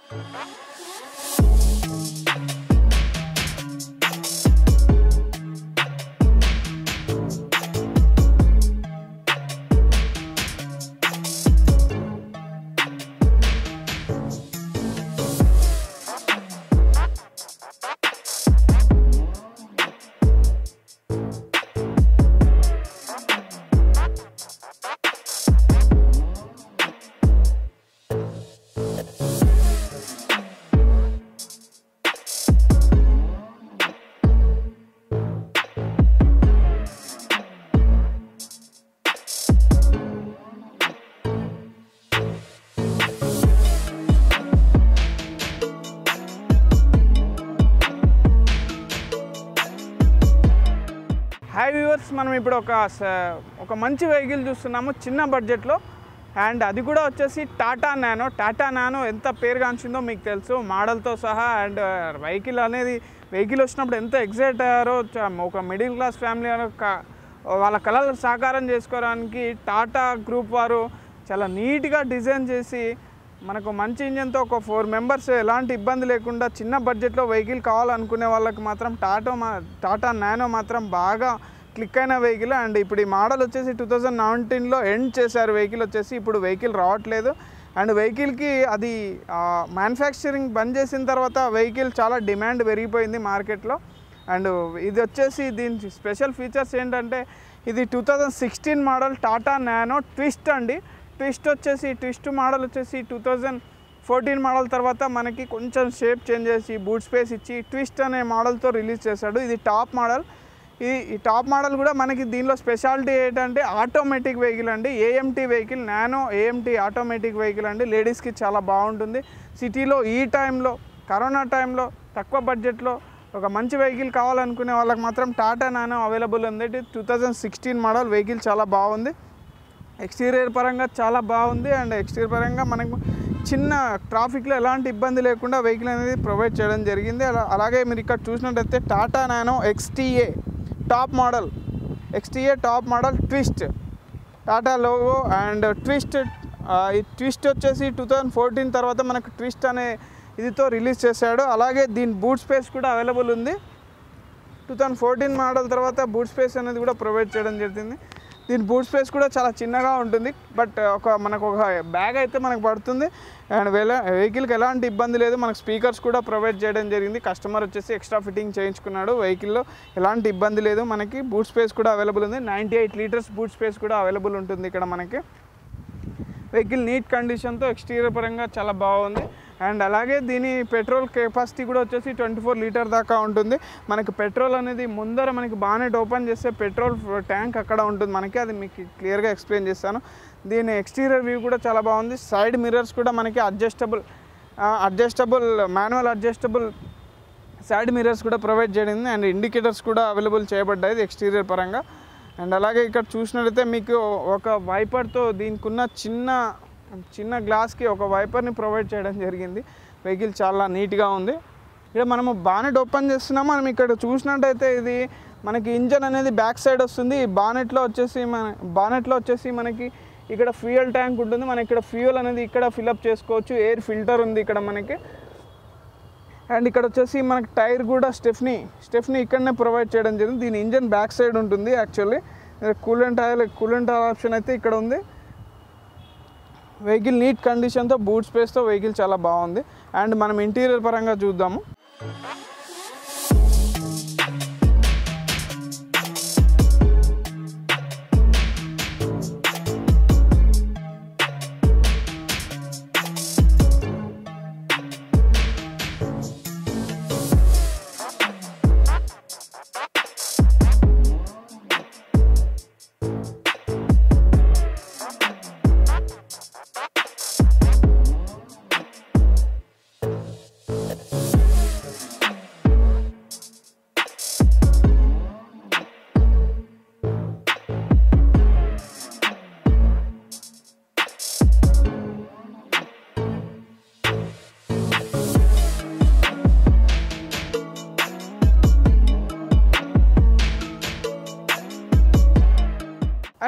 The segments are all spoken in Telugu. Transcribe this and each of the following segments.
హాయ్ వ్యూవర్స్ మనం ఇప్పుడు ఒక స- ఒక మంచి వెహికల్ చూస్తున్నాము చిన్న బడ్జెట్లో అండ్ అది కూడా వచ్చేసి టాటా నానో టాటా నానో ఎంత పేరుగాంచిందో మీకు తెలుసు మోడల్తో సహా అండ్ వెహికల్ అనేది వెహికల్ వచ్చినప్పుడు ఎంత ఎగ్జైట్ అయ్యారో చ- ఒక మిడిల్ క్లాస్ ఫ్యామిలీ వాళ్ళ కళలు సాకారం చేసుకోవడానికి టాటా గ్రూప్ వారు చాలా నీట్గా డిజైన్ చేసి మనకు మంచి ఇంజన్తో ఒక ఫోర్ మెంబర్స్ ఎలాంటి ఇబ్బంది లేకుండా చిన్న బడ్జెట్లో వెహికల్ కావాలనుకునే వాళ్ళకి మాత్రం టాటా మా టాటా నానో మాత్రం బాగా క్లిక్ అయిన వెహికల్ అండ్ ఇప్పుడు ఈ మోడల్ వచ్చేసి టూ థౌజండ్ నైన్టీన్లో ఎండ్ చేశారు వెహికల్ వచ్చేసి ఇప్పుడు వెహికల్ రావట్లేదు అండ్ వెహికల్కి అది మ్యానుఫ్యాక్చరింగ్ బంద్ చేసిన తర్వాత వెహికల్ చాలా డిమాండ్ పెరిగిపోయింది మార్కెట్లో అండ్ ఇది వచ్చేసి దీని స్పెషల్ ఫీచర్స్ ఏంటంటే ఇది two thousand sixteen model Tata Nano twist అండి ట్విస్ట్ వచ్చేసి ట్విస్ట్ మోడల్ వచ్చేసి టూ థౌజండ్ ఫోర్టీన్ మోడల్ తర్వాత మనకి కొంచెం షేప్ చేంజ్ చేసి బూట్ స్పేస్ ఇచ్చి ట్విస్ట్ అనే మోడల్తో రిలీజ్ చేశాడు ఇది టాప్ మోడల్ ఈ ఈ టాప్ మోడల్ కూడా మనకి దీనిలో స్పెషాలిటీ ఏంటంటే ఆటోమేటిక్ వెహికల్ అండి AMT vehicle Nano AMT automatic vehicle అండి లేడీస్కి చాలా బాగుంటుంది సిటీలో ఈ టైంలో కరోనా టైంలో తక్కువ బడ్జెట్లో ఒక మంచి వెహికల్ కావాలనుకునే వాళ్ళకి మాత్రం టాటా నానో అవైలబుల్ ఉంది two thousand sixteen model vehicle చాలా బాగుంది ఎక్స్టీరియర్ పరంగా చాలా బాగుంది అండ్ ఎక్స్టీరియర్ పరంగా మనకు చిన్న ట్రాఫిక్లో ఎలాంటి ఇబ్బంది లేకుండా వెహికల్ అనేది ప్రొవైడ్ చేయడం జరిగింది అలా అలాగే మీరు ఇక్కడ చూసినట్టయితే Tata Nano XTA top model XTA top model twist Tata logo and twist ఈ ట్విస్ట్ వచ్చేసి టూ థౌజండ్ ఫోర్టీన్ తర్వాత మనకు ట్విస్ట్ అనే ఇదితో రిలీజ్ చేశాడు అలాగే దీని బూట్ స్పేస్ కూడా అవైలబుల్ ఉంది టూ థౌజండ్ ఫోర్టీన్ మోడల్ తర్వాత బూట్ స్పేస్ అనేది కూడా ప్రొవైడ్ చేయడం జరిగింది దీని బూట్ స్పేస్ కూడా చాలా చిన్నగా ఉంటుంది బట్ ఒక మనకు ఒక బ్యాగ్ అయితే మనకు పడుతుంది అండ్ వెల వెహికల్కి ఎలాంటి ఇబ్బంది లేదు మనకు స్పీకర్స్ కూడా ప్రొవైడ్ చేయడం జరిగింది కస్టమర్ వచ్చేసి ఎక్స్ట్రా ఫిట్టింగ్ చేయించుకున్నాడు వెహికల్లో ఎలాంటి ఇబ్బంది లేదు మనకి బూట్ స్పేస్ కూడా అవైలబుల్ ఉంది ninety eight litres boot space కూడా అవైలబుల్ ఉంటుంది ఇక్కడ మనకి వెహికల్ నీట్ కండిషన్తో ఎక్స్టీరియర్ పరంగా చాలా బాగుంది అండ్ అలాగే దీని పెట్రోల్ కెపాసిటీ కూడా వచ్చేసి ట్వంటీ ఫోర్ లీటర్ దాకా ఉంటుంది మనకి పెట్రోల్ అనేది ముందర మనకి బానెట్ ఓపెన్ చేస్తే పెట్రోల్ ట్యాంక్ అక్కడ ఉంటుంది మనకి అది మీకు క్లియర్గా ఎక్స్ప్లెయిన్ చేస్తాను దీని ఎక్స్టీరియర్ వ్యూ కూడా చాలా బాగుంది సైడ్ మిర్రర్స్ కూడా మనకి adjustable adjustable manual adjustable side mirrors కూడా ప్రొవైడ్ చేయడింది అండ్ ఇండికేటర్స్ కూడా అవైలబుల్ చేయబడ్డాయి ఎక్స్టీరియర్ పరంగా అండ్ అలాగే ఇక్కడ చూసినట్లయితే మీకు ఒక వైపర్తో దీనికి ఉన్న చిన్న చిన్న గ్లాస్కి ఒక వైపర్ని ప్రొవైడ్ చేయడం జరిగింది వెహికల్ చాలా నీట్గా ఉంది ఇక్కడ మనము బానెట్ ఓపెన్ చేస్తున్నాము మనం ఇక్కడ చూసినట్టయితే ఇది మనకి ఇంజన్ అనేది బ్యాక్ సైడ్ వస్తుంది ఈ బానెట్లో వచ్చేసి మన బానెట్లో వచ్చేసి మనకి ఇక్కడ ఫ్యూయల్ ట్యాంక్ ఉంటుంది మనం ఇక్కడ ఫ్యూయల్ అనేది ఇక్కడ ఫిల్అప్ చేసుకోవచ్చు ఎయిర్ ఫిల్టర్ ఉంది ఇక్కడ మనకి అండ్ ఇక్కడ వచ్చేసి మనకి టైర్ కూడా స్టెఫ్నీ స్టెఫ్నీ ఇక్కడనే ప్రొవైడ్ చేయడం జరిగింది దీని ఇంజన్ బ్యాక్ సైడ్ ఉంటుంది actually coolant oil coolant oil option అయితే ఇక్కడ ఉంది వెహికల్ నీట్ కండిషన్తో బూట్ స్పేస్తో వెహికల్ చాలా బాగుంది అండ్ మనం ఇంటీరియర్ పరంగా చూద్దాము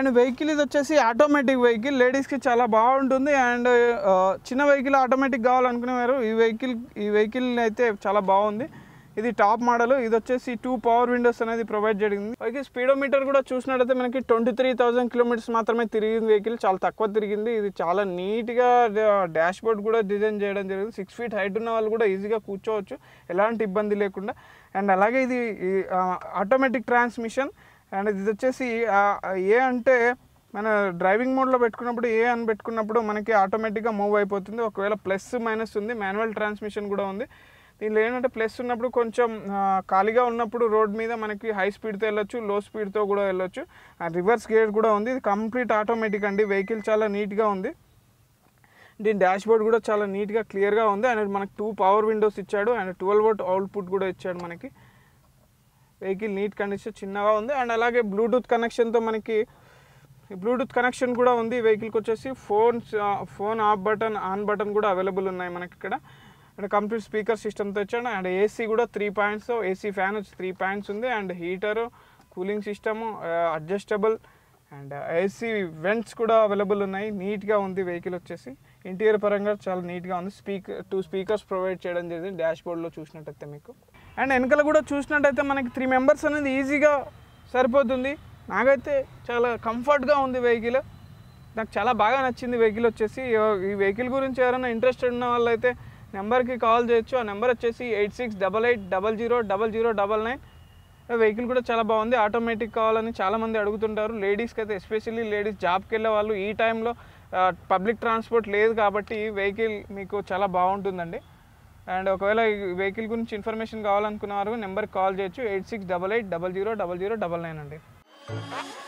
అండ్ వెహికల్ ఇది వచ్చేసి ఆటోమేటిక్ వెహికల్ లేడీస్కి చాలా బాగుంటుంది అండ్ ఆ, చిన్న వెహికల్ ఆటోమేటిక్ కావాలనుకునేవారు ఈ వెహికల్ ఈ వెహికల్ అయితే చాలా బాగుంది ఇది టాప్ మోడల్ ఇది వచ్చేసి టూ పవర్ విండోస్ అనేది ప్రొవైడ్ జరిగింది అలాగే స్పీడోమీటర్ కూడా చూసినట్టయితే మనకి ట్వంటీ త్రీ థౌసండ్ కిలోమీటర్స్ మాత్రమే తిరిగింది వెహికల్ చాలా తక్కువ తిరిగింది ఇది చాలా నీట్గా డాష్ బోర్డ్ కూడా డిజైన్ చేయడం జరిగింది సిక్స్ ఫీట్ హైట్ ఉన్న వాళ్ళు కూడా ఈజీగా కూర్చోవచ్చు ఎలాంటి ఇబ్బంది లేకుండా అండ్ అలాగే ఇది ఆటోమేటిక్ ట్రాన్స్మిషన్ అండ్ ఇది వచ్చేసి ఆ, ఏ అంటే మన డ్రైవింగ్ మోడ్లో పెట్టుకున్నప్పుడు ఏ అని పెట్టుకున్నప్పుడు మనకి ఆటోమేటిక్గా మూవ్ అయిపోతుంది ఒకవేళ ప్లస్ మైనస్ ఉంది మాన్యువల్ ట్రాన్స్మిషన్ కూడా ఉంది దీనిలో ఏంటంటే ప్లస్ ఉన్నప్పుడు కొంచెం ఆ, ఖాళీగా ఉన్నప్పుడు రోడ్ మీద మనకి హై స్పీడ్తో వెళ్ళొచ్చు లో స్పీడ్తో కూడా వెళ్ళొచ్చు రివర్స్ గేర్ కూడా ఉంది ఇది కంప్లీట్ ఆటోమేటిక్ అండి వెహికల్ చాలా నీట్గా ఉంది దీని డాష్ బోర్డ్ కూడా చాలా నీట్గా క్లియర్గా ఉంది అండ్ మనకి టూ పవర్ విండోస్ ఇచ్చాడు అండ్ ట్వెల్వ్ వోల్ట్ అవుట్పుట్ కూడా ఇచ్చాడు మనకి వెహికల్ నీట్ కండిషన్ చిన్నగా ఉంది అండ్ అలాగే బ్లూటూత్ కనెక్షన్తో మనకి బ్లూటూత్ కనెక్షన్ కూడా ఉంది వెహికల్కి వచ్చేసి phone phone off button on button కూడా అవైలబుల్ ఉన్నాయి మనకి ఇక్కడ అండ్ కంప్లీట్ స్పీకర్ సిస్టమ్తో వచ్చాడు అండ్ ఏసీ కూడా త్రీ పాయింట్స్ ఏసీ ఫ్యాన్ వచ్చి త్రీ పాయింట్స్ ఉంది and heater cooling system adjustable and AC vents కూడా అవైలబుల్ ఉన్నాయి నీట్గా ఉంది వెహికల్ వచ్చేసి ఇంటీరియర్ పరంగా చాలా నీట్గా ఉంది స్పీకర్ టూ స్పీకర్స్ ప్రొవైడ్ చేయడం జరిగింది డాష్ బోర్డ్లో చూసినట్టయితే మీకు అండ్ వెనకాల కూడా చూసినట్టయితే మనకి త్రీ మెంబర్స్ అనేది ఈజీగా సరిపోతుంది నాకైతే చాలా కంఫర్ట్గా ఉంది వెహికల్ నాకు చాలా బాగా నచ్చింది వెహికల్ వచ్చేసి ఎవ- ఈ వెహికల్ గురించి ఎవరైనా ఇంట్రెస్టెడ్ ఉన్న వాళ్ళైతే నెంబర్కి కాల్ చేయొచ్చు ఆ నెంబర్ వచ్చేసి eight six double eight double zero double zero double nine vehicle కూడా చాలా బాగుంది ఆటోమేటిక్ కావాలని చాలామంది అడుగుతుంటారు లేడీస్కి అయితే ఎస్పెషల్లీ లేడీస్ జాబ్కి వెళ్ళే వాళ్ళు ఈ టైంలో పబ్లిక్ ట్రాన్స్పోర్ట్ లేదు కాబట్టి వెహికల్ మీకు చాలా బాగుంటుందండి అండ్ ఒకవేళ ఈ వెహికల్ గురించి ఇన్ఫర్మేషన్ కావాలనుకున్న వారు నెంబర్కి కాల్ చేయొచ్చు eight six double eight double zero double zero double nine అండి